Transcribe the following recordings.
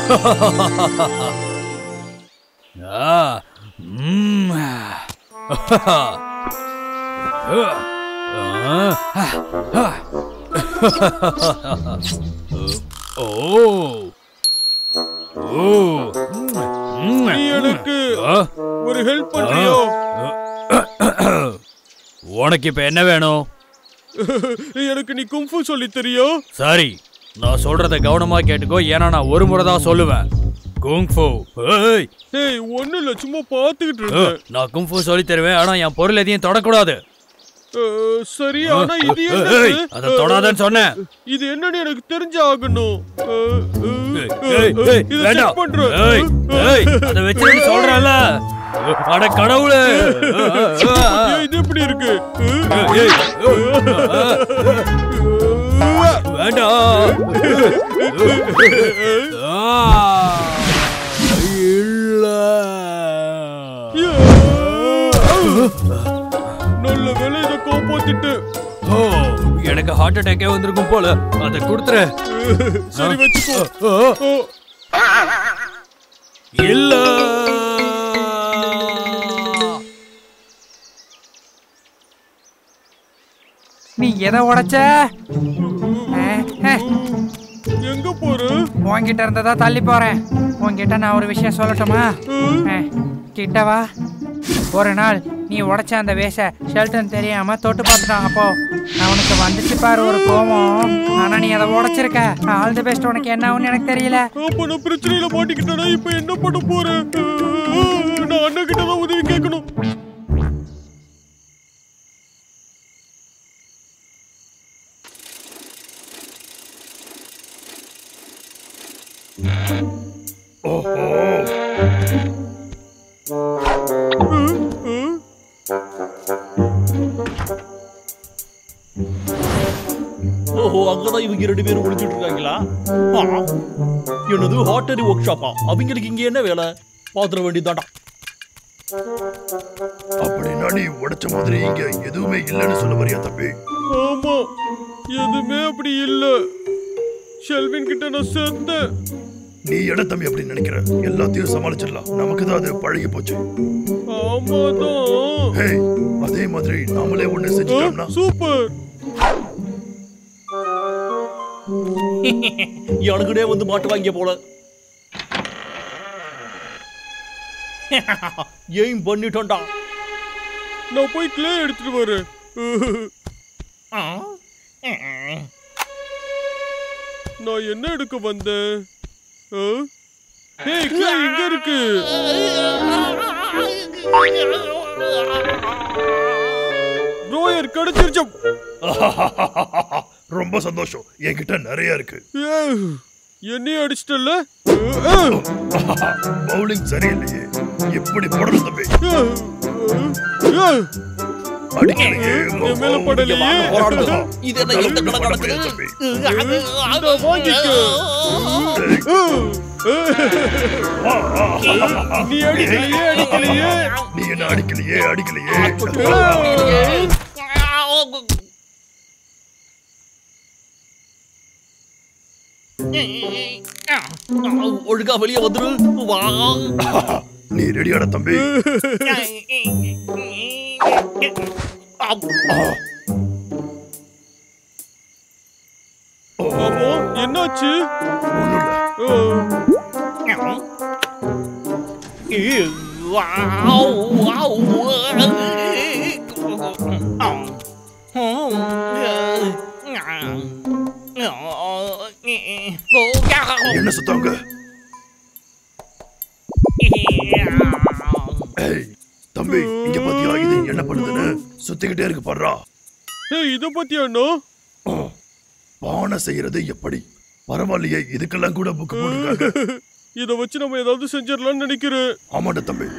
ஆ, ம். ஓ ஓ நீ எனக்கு ஆ, ஒரு ஹெல்ப் பண்றியோ உனக்கு இப்ப என்ன வேணும் எனக்கு நீ கும்ஃபு சொல்லி தெரியும் சரி நான் சொல்றத கவனமா கேட்டுக்கோ ஏன்னா நான் ஒரு முறை தான் சொல்லுவேன் குங்ஃபு ஏய் ஏய் ஒண்ணு இல்ல சும்மா பாத்துக்கிட்டு ஏ, இருந்தேன் நான் குங்ஃபு சொல்லி தருவேன் ஆனா என் பொருள் எதையும் தொடக்கூடாது அஹ், சரி ஆனா இது ஏய், என்னது? அத தொடாதன்னு சொன்னேன் இது என்னன்னு எனக்கு தெரிஞ்சு ஆகணும் அஹ், அஹ், ஏய், அஹ், ஏய், அஹ், ஏய், இதை வேண்டாம். check பண்றேன். ஏய், ஏய், அத வச்சிருந்து சொல்றேன்ல. அட கடவுளே. ஏய், இது எப்படி இருக்கு ஏய், வேண்டாம். ஆ, இல்ல. நல்ல வேலை இதை காப்பாத்திட்டு ஓ, எனக்கு ஹார்ட் அட்டாக்கே வந்திருக்கும் போல அதை கொடுத்துரு சரி வச்சுக்கோ ஓ, ஓ, இல்ல நீ எதை உடைச்ச அஹ், அஹ், எங்க போற உன்கிட்ட இருந்ததா தள்ளி போறேன் உன்கிட்ட நான் ஒரு விஷயம் சொல்லட்டுமா அஹ், கிட்ட வா ஒரு நாள் நீ உடைச்ச அந்த வேஷ ஷெல்டன் தெரியாம தொட்டு பார்த்துட்டான் அப்போ அவனுக்கு வந்துச்சு பாரு ஒரு கோவம் ஆனா நீ அதை உடைச்சிருக்க ஆல் தி பெஸ்ட் உனக்கு என்ன ஆகும்னு எனக்கு தெரியல அப்ப நான் பிரச்சனையில மாட்டிக்கிட்டேனா இப்ப என்ன பண்ண போறேன் நான் அண்ணன் கிட்ட தான் உதவி கேட்கணும் ஓஹோ அங்கதான் இவங்க ரெண்டு பேரும் ஒளிஞ்சிட்டு இருக்காங்களா ஆ. என்னது ஹாட்டரி ஒர்க் ஷாப்பா அவங்களுக்கு இங்க என்ன வேலை பாத்திர வேண்டியதாடா அப்படின்னா நீ உடைச்ச மாதிரி இங்க எதுவுமே இல்லைன்னு சொல்ல வரியா தம்பி ஆமா எதுவுமே அப்படி இல்ல ஷெல்வின் கிட்ட நான் சேர்ந்தேன் நீ எட தம்பி அப்படின்னு நினைக்கிற எல்லாத்தையும் சமாளிச்சிடலாம் நமக்கு தான் அது பழகி போச்சு ஆமாதான் ஹே அதே மாதிரி நாமளே ஒண்ணு செஞ்சுட்டோம்னா சூப்பர் எனக்குனே வந்து மாட்டு வாங்கிய போல எய்ம் பண்ணிட்டோம்டா நான் போய் கிளே எடுத்துட்டு வரேன் நான் என்ன எடுக்க வந்தேன் ஆ? ஏய் கிளே இங்க இருக்கு ரோயர் கிடைச்சிருச்சு ரொம்ப சந்தோஷம் என்கிட்ட நிறைய இருக்கு ஏய், என்னையும் அடிச்சிட்டல பவுலிங் சரியில்லையே எப்படி போடணும் தம்பி அடிக்கலையே என் மேல படலையே போராடுது இது என்ன இந்த கடை பண்ண நடக்குது முடியாது தம்பி இந்தா வாங்கிக்க நீ அடிக்கலையே அடிக்கலையே நீ என்ன அடிக்கலையே அடிக்கலையே ஒழுங்கா வெளியே வந்துரு வா நீ ரெடியாட தம்பி அப்போ என்னாச்சு ஒண்ணும் இல்ல ஆ, என்ன சுத்தாங்க ஏய் தம்பி இங்க பாத்தியா இது என்ன பண்ணுதுன்னு சுத்திக்கிட்டே இருக்கு பாடுறா ஏய் இத பத்தியா அண்ணா பானை செய்யறது எப்படி பரவாயில்லையே இதுக்கெல்லாம் கூட புக் போட்டிருக்காங்க இத வச்சு நம்ம ஏதாவது செஞ்சிடலாம்னு நினைக்கிறேன் ஆமாண்டா தம்பி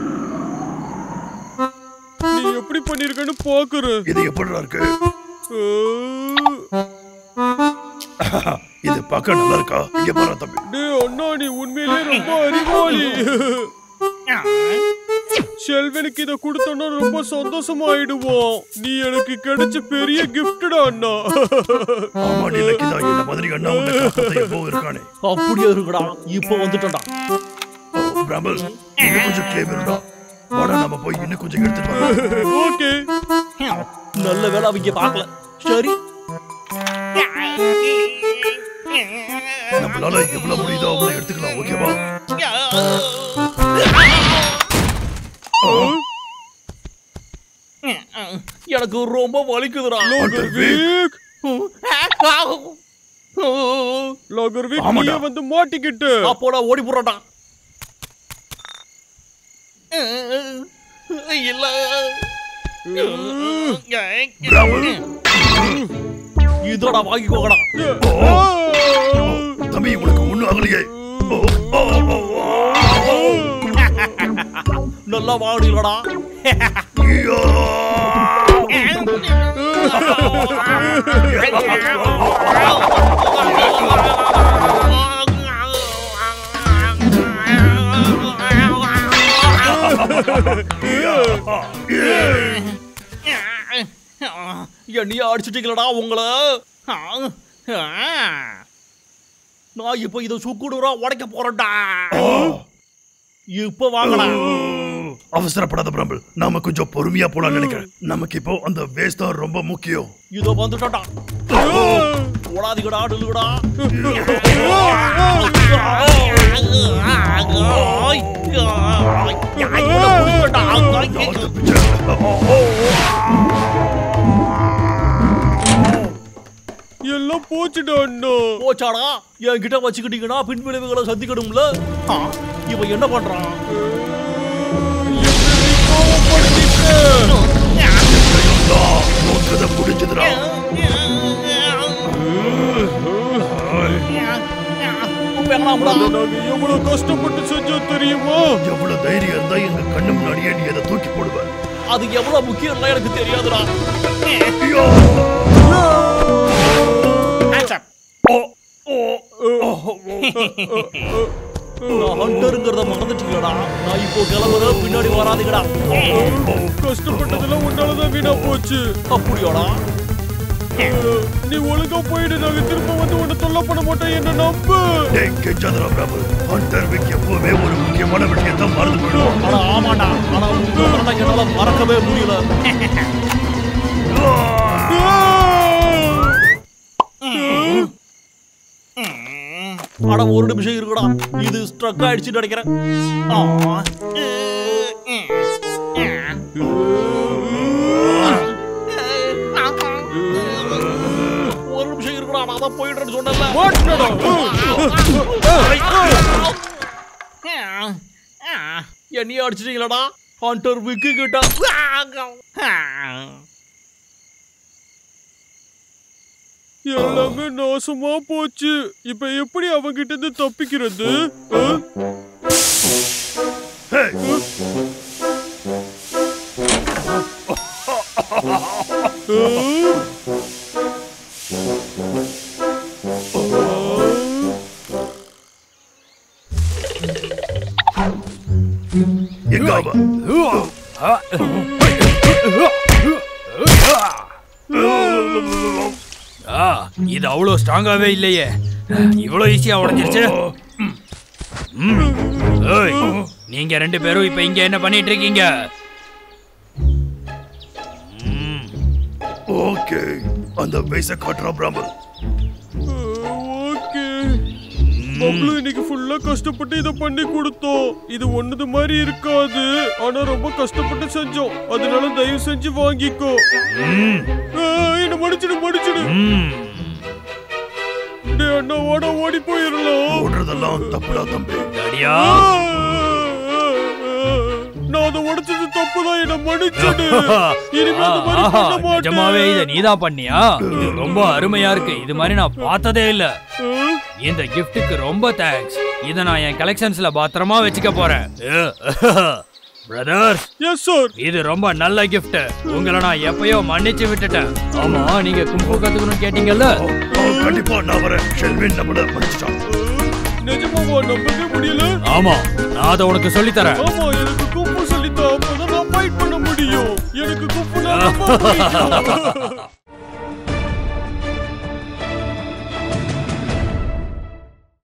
நீ எப்படி பண்ணிருக்கன்னு பாக்குறேன் இது எப்படிடா இருக்கு இது பார்க்க நல்லா இருக்கா இங்க பாரு தம்பி டேய் அண்ணா நீ உண்மையிலே ரொம்ப அறிவாளி ஷெல்வனுக்கு இத கொடுத்தோன்னா ரொம்ப சந்தோஷமாயிடுவோம் நீ எனக்கு கிடைச்ச பெரிய கிஃப்டடா அண்ணா ஆமாடி லக்கிதா இந்த மாதிரி அண்ணா உன்னை காப்பாத்த எப்போ இருக்கானே அப்படியே இருக்குடா இப்போ வந்துட்டோம்டா ஓ, பிராமல் இன்னும் கொஞ்சம் கிளே வேணும்டா வாடா நம்ம போய் இன்னும் கொஞ்சம் எடுத்துட்டு வரலாம் ஓகே நல்ல வேலை அவங்க பார்க்கல சரி நம்மளால எவ்வளவு முடியுதோ அவ்வளவு எடுத்துக்கலாம் ஓகேவா எனக்கு ரொம்ப வலிக்குதுடா லாகர்விக் லாகர்விக் ஆமாடா. நீயே வந்து மாட்டிக்கிட்டு அப்போ நான் ஓடி போறேன்டா இல்ல பிராமல் இதோட வாங்கிக்கோங்கடா ஓ, தம்பி உனக்கு ஒண்ணும் ஆகலையே ஓ, ஓ, ஓ, ஓ. நல்லா வாடிலடா ஐயோ. என்னைய அடிச்சிட்டீங்களடா உங்கள நான் இப்ப இத சுக்குடுறா உடைக்க போறேன்டா இப்ப வாங்கடா அவசரப்படாத பிரம்பிள் நாம கொஞ்சம் பொறுமையா போலாம்னு நினைக்கிறேன் நமக்கு இப்போ அந்த வேஸ்ட் தான் ரொம்ப முக்கியம் இதோ வந்துட்டோம்டா ஓடாதீங்கடா நில்லுங்கடா நாத்து பிச்சை. ஓ, ஓ, எல்லாம் போச்சுடா அண்ணா போச்சாடா என்கிட்ட வச்சுக்கிட்டீங்கன்னா பின் விளைவுகளை சந்திக்கணும்ல ஆ, இவன் என்ன பண்றான் ஓ. நோக்கத்தை முடிஞ்சதுடா வேணாம்டா. நாங்க எவ்வளவு கஷ்டப்பட்டு செஞ்சோம் தெரியுமா எவ்வளவு தைரியம் இருந்தா எங்க கண்ணு முன்னாடியே நீ அதை தூக்கி போடுவ அது எவ்வளவு முக்கியம் எனக்கு தெரியாதுடா ஐயோ. ஓ, ஓ, ஓ, ஓ. நான் ஹண்டருங்கிறத மறந்துட்டீங்களடா நான் இப்போ கிளம்புறேன் பின்னாடி வராதீங்கடா கஷ்டப்பட்டதெல்லாம் உன்னாலதான் வீணா போச்சு அப்படியாடா நீ ஒழுங்கா போயிடு நாங்க திரும்ப வந்து உன்னை தொல்லை பண்ண மாட்டோம் என்ன நம்பு டேய், கெஞ்சாதடா பிரபு. ஹண்டர் விக் எப்பவுமே ஒரு முக்கியமான விஷயத்தை மறந்து போயிடுவான் ஆனா ஆமாடா ஆனா உங்க மரணம் என்னால மறக்கவே முடியல ஆனா ஒரு நிமிஷம் இருக்குடா இது ஸ்ட்ரக் ஆயிடுச்சுன்னு நினைக்கிறேன் ஆ. ஒரு நிமிஷம் இருக்குடா நான் தான் போயிடுறேன்னு சொன்னேன்ல என்னைய அடிச்சிட்டீங்களடா ஹண்டர் விக்கு கிட்ட எல்லாமே நாசமா போச்சு இப்ப எப்படி அவங்கிட்ட இருந்து தப்பிக்கிறது ஆ? Hey, எங்க அவன்? ஆ இது அவ்வளோ ஸ்ட்ராங்காவே இல்லையே இவ்வளோ ஈஸியா உடைஞ்சிருச்சு ம். ம். ஏய், நீங்க ரெண்டு பேரும் இப்ப இங்க என்ன பண்ணிட்டு இருக்கீங்க ம். ஓகே அந்த வயசை காட்டுறா பிராமல் ஓகே நம்மளும் இன்னைக்கு ஃபுல்லா கஷ்டப்பட்டு இத பண்ணி கொடுத்தோம் இது ஒண்ணுது மாதிரி இருக்காது ஆனா ரொம்ப கஷ்டப்பட்டு செஞ்சோம் அதனால தயவு செஞ்சு வாங்கிக்கோ ம். ஆ, என்ன மடிச்சிடு மடிச்சிடு ம். டேய் அண்ணா ஓட ஓடி போயிடலாம் ஓடுறதெல்லாம் தப்புடா தம்பி தடியா நான் அதை உடைச்சது தப்புதான் என்ன மன்னிச்சிடு இனிமே அந்த மாதிரி ஆஹா, பண்ண நிஜமாவே இத மாட்டேன் நீதான் பண்ணியா இது ரொம்ப அருமையா இருக்கு இது மாதிரி நான் பார்த்ததே இல்ல இந்த கிஃப்ட்டுக்கு ரொம்ப தேங்க்ஸ் இத நான் என் கலெக்ஷன்ஸ்ல பத்திரமா வச்சுக்க போறேன் பிரதர்ஸ் எஸ் சார் இது ரொம்ப நல்ல gift உங்களை நான் எப்பயோ மன்னிச்சு விட்டுட்டேன் ஆமா நீங்க கும்பு கத்துக்கணும் கேட்டீங்கல்ல ஓ, கண்டிப்பா நான் வரேன் ஷெல்வின் நம்மள மன்னிச்சிட்டான் நிஜமாவா நம்பவே முடியல ஆமா நான் அதை உனக்கு சொல்லி தரேன் ஆமா எனக்கு கும்பு சொல்லித்தான் அப்பதான் ஃபைட் பண்ண முடியும் எனக்கு குப்புனா ரொம்ப பிடிக்கும்